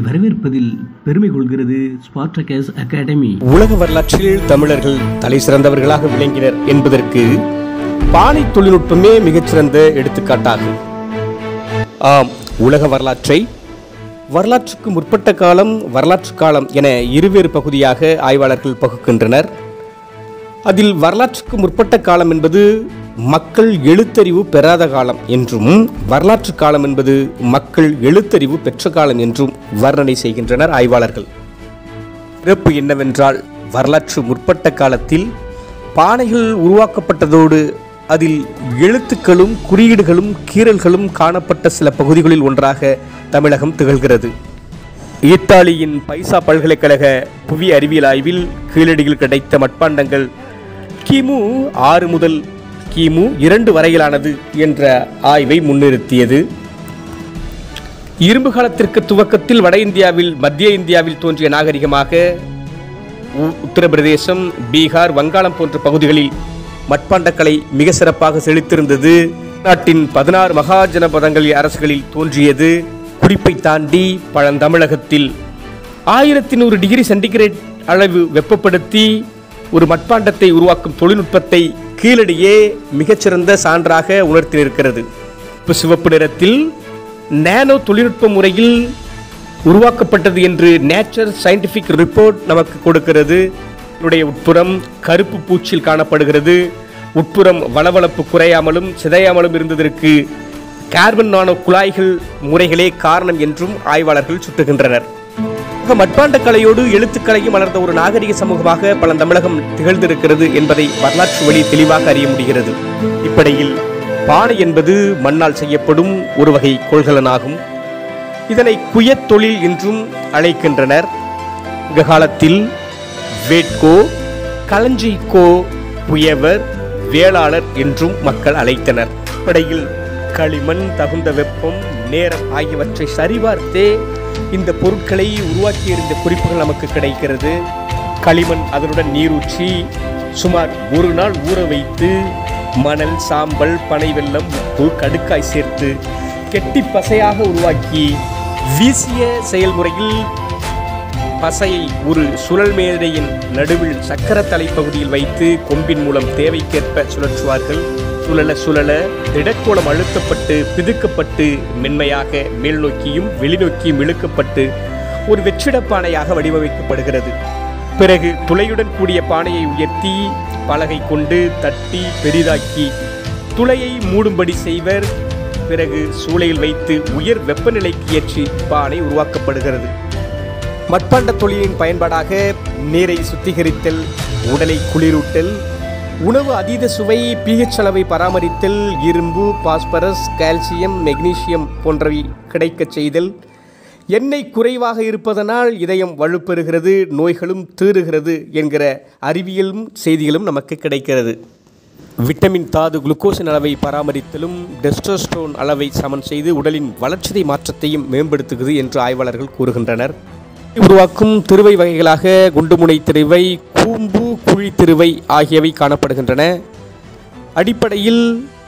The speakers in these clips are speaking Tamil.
வரவேற்பதில் பெருமை கொள்கிறது ஸ்பார்டகஸ் அகாடமி உலக வரலாற்றில் தமிழர்கள் தலை சிறந்தவர்களாக விளங்கினர் என்பதற்கு பானை தொழில்நுட்பமே மிகச்சிறந்த எடுத்துக்காட்டாகும் ஆம் உலக வரலாற்றை வரலாற்றுக்கு முற்பட்ட காலம் வரலாற்று காலம் என இருவேறு பகுதியாக ஆய்வாளர்கள் பகுக்கின்றனர் அதில் வரலாற்றுக்கு முற்பட்ட காலம் என்பது மக்கள் எழுத்தறிவு பெறாத காலம் என்றும் வரலாற்று காலம் என்பது மக்கள் எழுத்தறிவு பெற்ற காலம் என்றும் வர்ணனை செய்கின்றனர் ஆய்வாளர்கள் சிறப்பு என்னவென்றால் வரலாற்று முற்பட்ட காலத்தில் பானைகள் உருவாக்கப்பட்டதோடு அதில் எழுத்துக்களும் குறியீடுகளும் கீறல்களும் காணப்பட்ட சில பகுதிகளில் ஒன்றாக தமிழகம் திகழ்கிறது இத்தாலியின் பைசா பல்கலைக்கழக புவி அறிவியல் ஆய்வில் கீழடியில் கிடைத்த மட்பாண்டங்கள் கிமு ஆறு முதல் கிமு இரண்டு வரையிலானது என்ற ஆய்வை முன்னிறுத்தியது இரும்பு காலத்திற்கு துவக்கத்தில் வட இந்தியாவில் மத்திய இந்தியாவில் தோன்றிய நாகரிகமாக உ- உத்தரப்பிரதேசம் பீகார் வங்காளம் போன்ற பகுதிகளில் மட்பாண்டக்கலை மிக சிறப்பாக செழித்திருந்தது நாட்டின் பதினாறு மகாஜனபதங்களில் அரசுகளில் தோன்றியது குறிப்பை தாண்டி பழந்தமிழகத்தில் ஆயிரத்தி நூறு டிகிரி சென்டிகிரேட் அளவு வெப்பப்படுத்தி ஒரு மட்பாண்டத்தை உருவாக்கும் தொழில்நுட்பத்தை கீழடியே மிகச்சிறந்த சான்றாக உணர்த்தி நிற்கிறது இப்போ சிவப்பு நிறத்தில் நானோ தொழில்நுட்ப முறையில் உருவாக்கப்பட்டது என்று நேச்சர் சயின்டிஃபிக் ரிப்போர்ட் நமக்கு கொடுக்கிறது இதனுடைய உட்புறம் கருப்பு பூச்சில் காணப்படுகிறது உட்புறம் வளவளப்பு குறையாமலும் சிதையாமலும் இருந்ததற்கு கார்பன் நானோ குழாய்கள் முறைகளே காரணம் என்றும் ஆய்வாளர்கள் சுட்டுகின்றனர் ஆக, மட்பாண்ட கலையோடு எழுத்துக்களையும் வளர்ந்த ஒரு நாகரிக சமூகமாக பழந்தமிழகம் திகழ்ந்திருக்கிறது என்பதை வரலாற்று வழி தெளிவாக அறிய முடிகிறது இப்படியில் பானை என்பது மண்ணால் செய்யப்படும் ஒரு வகை கொள்கலனாகும் இதனை குயத் தொழில் என்றும் அழைக்கின்றனர் இந்த காலத்தில் வேட்கோ களஞ்சிக்கோ புயவர் வேளாளர் என்றும் மக்கள் அழைத்தனர் படையில் களிமண் தகுந்த வெப்பம் நேரம் ஆகியவற்றை சரிபார்த்தே இந்த பொருட்களை உருவாக்கியிருந்த குறிப்புகள் நமக்கு கிடைக்கிறது களிமண் அதனுடன் நீரூற்றி சுமார் ஒரு நாள் ஊற வைத்து மணல் சாம்பல் பனை வெல்லம் உப்பு கடுக்காய் சேர்த்து கெட்டி பசையாக உருவாக்கி வீசிய செயல்முறையில் பசையை ஒரு சுழல் மேடையின் நடுவில் சக்கர தலைப்பகுதியில் வைத்து கொம்பின் மூலம் தேவைக்கேற்ப சுழற்றுவார்கள் சுழல சுழல திடக்கோளம் அழுத்தப்பட்டு பிதுக்கப்பட்டு மென்மையாக மேல் நோக்கியும் வெளிநோக்கியும் இழுக்கப்பட்டு ஒரு வெற்றிடப் பானையாக வடிவமைக்கப்படுகிறது பிறகு துளையுடன் கூடிய பானையை உயர்த்தி பலகை கொண்டு தட்டி பெரிதாக்கி துளையை மூடும்படி செய்வர் பிறகு சூளையில் வைத்து உயர் வெப்பநிலைக்கு ஏற்றி பானை உருவாக்கப்படுகிறது மட்பாண்ட தொழிலின் பயன்பாடாக நீரை சுத்திகரித்தல் உடலை குளிரூட்டல் உணவு அதீத சுவை pH அளவை பராமரித்தல் இரும்பு பாஸ்பரஸ் கால்சியம் மெக்னீசியம் போன்றவை கிடைக்கச் செய்தல் எண்ணெய் குறைவாக இருப்பதனால் இதயம் வலுப்பெறுகிறது நோய்களும் தீருகிறது என்கிற அறிவியலும் செய்திகளும் நமக்கு கிடைக்கிறது விட்டமின் தாது குளுக்கோஸின் அளவை பராமரித்தலும் டெஸ்டோஸ்டோன் அளவை சமன் செய்து உடலின் வளர்ச்சிதை மாற்றத்தையும் மேம்படுத்துகிறது என்று ஆய்வாளர்கள் கூறுகின்றனர் உருவாக்கும் திருவை வகைகளாக குண்டுமுனை திருவை கூம்பு குழி திருவை ஆகியவை காணப்படுகின்றன அடிப்படையில்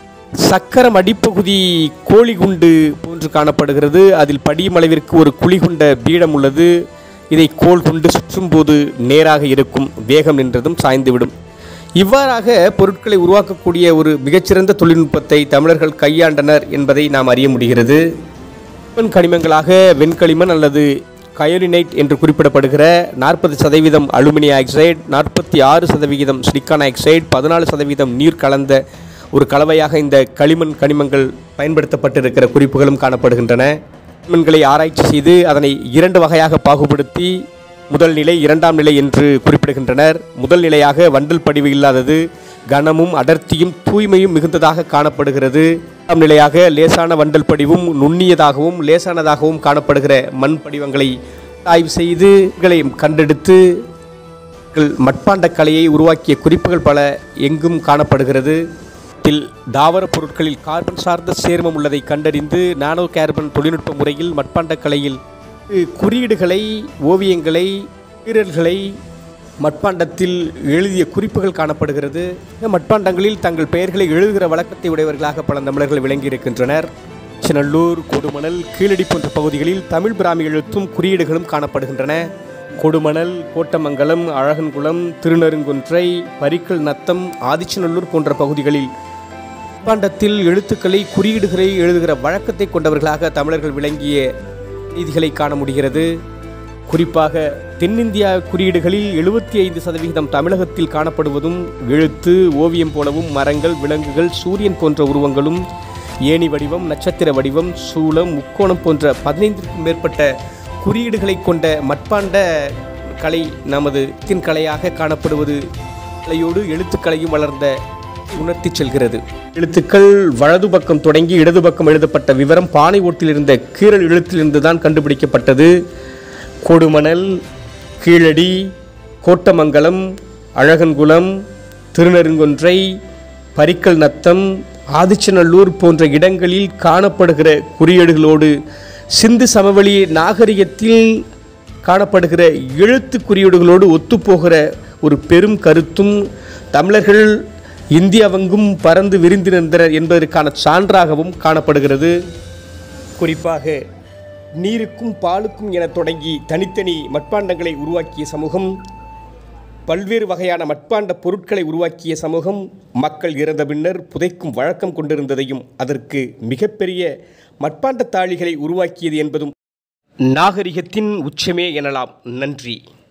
சக்கரம் அடிப்பகுதி கோழிகுண்டு போன்று காணப்படுகிறது அதில் படியும் அளவிற்கு ஒரு குழி கொண்ட பீடம் உள்ளது இதை கோல் கொண்டு சுற்றும்போது நேராக இருக்கும் வேகம் நின்றதும் சாய்ந்துவிடும் இவ்வாறாக பொருட்களை உருவாக்கக்கூடிய ஒரு மிகச்சிறந்த தொழில்நுட்பத்தை தமிழர்கள் கையாண்டனர் என்பதை நாம் அறிய முடிகிறது களிமண் கனிமங்களாக வெண்களிமண் அல்லது கயோலினைட் என்று குறிப்பிடப்படுகிற நாற்பது சதவீதம் அலுமினிய ஆக்சைடு நாற்பத்தி ஆறு சதவிகிதம் சிலிக்கான் ஆக்சைடு பதினாலு சதவீதம் நீர் கலந்த ஒரு கலவையாக இந்த களிமண் கனிமங்கள் பயன்படுத்தப்பட்டிருக்கிற குறிப்புகளும் காணப்படுகின்றன களிமண்களை ஆராய்ச்சி செய்து அதனை இரண்டு வகையாக பாகுபடுத்தி முதல் நிலை இரண்டாம் நிலை என்று குறிப்பிடுகின்றனர் முதல் நிலையாக வண்டல் படிவு இல்லாதது கனமும் அடர்த்தியும் தூய்மையும் மிகுந்ததாக காணப்படுகிறது இரண்டாம் நிலையாக லேசான வண்டல் படிவும் நுண்ணியதாகவும் லேசானதாகவும் காணப்படுகிற மண் படிவங்களை ஆய்வு செய்து இவைகளை கண்டெடுத்து இவர்கள் மட்பாண்ட கலையை உருவாக்கிய குறிப்புகள் பல எங்கும் காணப்படுகிறது இதில் தாவரப் பொருட்களில் கார்பன் சார்ந்த சேர்மம் உள்ளதை கண்டறிந்து நானோ கார்பன் தொழில்நுட்ப முறையில் மட்பாண்ட கலையில் குறியீடுகளை ஓவியங்களை கீறல்களை மட்பாண்டத்தில் எழுதிய குறிப்புகள் காணப்படுகிறது இந்த மட்பாண்டங்களில் தங்கள் பெயர்களை எழுதுகிற வழக்கத்தை உடையவர்களாக பல தமிழர்கள் விளங்கியிருக்கின்றனர் ஆதிச்சநல்லூர் கொடுமணல் கீழடி போன்ற பகுதிகளில் தமிழ் பிராமி எழுத்தும் குறியீடுகளும் காணப்படுகின்றன கொடுமணல் கோட்டமங்கலம் அழகன்குளம் திருநருங்குன்றை பரிக்கல் நத்தம் ஆதிச்சநல்லூர் போன்ற பகுதிகளில் பாண்டத்தில் எழுத்துக்களை குறியீடுகளை எழுதுகிற வழக்கத்தை கொண்டவர்களாக தமிழர்கள் விளங்கிய செய்திகளை காண முடிகிறது குறிப்பாக தென்னிந்தியா குறியீடுகளில் எழுபத்தி ஐந்து சதவிகிதம் தமிழகத்தில் காணப்படுவதும் எழுத்து ஓவியம் போலவும் மரங்கள் விலங்குகள் சூரியன் போன்ற உருவங்களும் ஏணி வடிவம் நட்சத்திர வடிவம் சூலம் முக்கோணம் போன்ற பதினைந்திற்கும் மேற்பட்ட குறியீடுகளை கொண்ட மட்பாண்ட கலை நமது தின் கலையாக காணப்படுவது கலையோடு எழுத்துக்களையும் வளர்ந்த உணர்த்தி செல்கிறது எழுத்துக்கள் வலது பக்கம் தொடங்கி இடது பக்கம் எழுதப்பட்ட விவரம் பானை ஓட்டில் இருந்த கீரல் எழுத்திலிருந்து தான் கண்டுபிடிக்கப்பட்டது கொடுமணல் கீழடி கோட்டமங்கலம் அழகன்குளம் திருநருங்கொன்றை பரிக்கல் நத்தம் ஆதிச்சநல்லூர் போன்ற இடங்களில் காணப்படுகிற குறியீடுகளோடு சிந்து சமவெளி நாகரிகத்தில் காணப்படுகிற எழுத்து குறியீடுகளோடு ஒத்துப்போகிற ஒரு பெரும் கருத்தும் தமிழர்கள் இந்தியாவெங்கும் பறந்து விரிந்திருந்தனர் என்பதற்கான சான்றாகவும் காணப்படுகிறது குறிப்பாக நீருக்கும் பாலுக்கும் என தொடங்கி தனித்தனி மட்பாண்டங்களை உருவாக்கிய சமூகம் பல்வேறு வகையான மட்பாண்ட பொருட்களை உருவாக்கிய சமூகம் மக்கள் இறந்த பின்னர் புதைக்கும் வழக்கம் கொண்டிருந்ததையும் அதற்கு மிகப்பெரிய மட்பாண்ட தாளிகளை உருவாக்கியது என்பதும் நாகரிகத்தின் உச்சமே எனலாம் நன்றி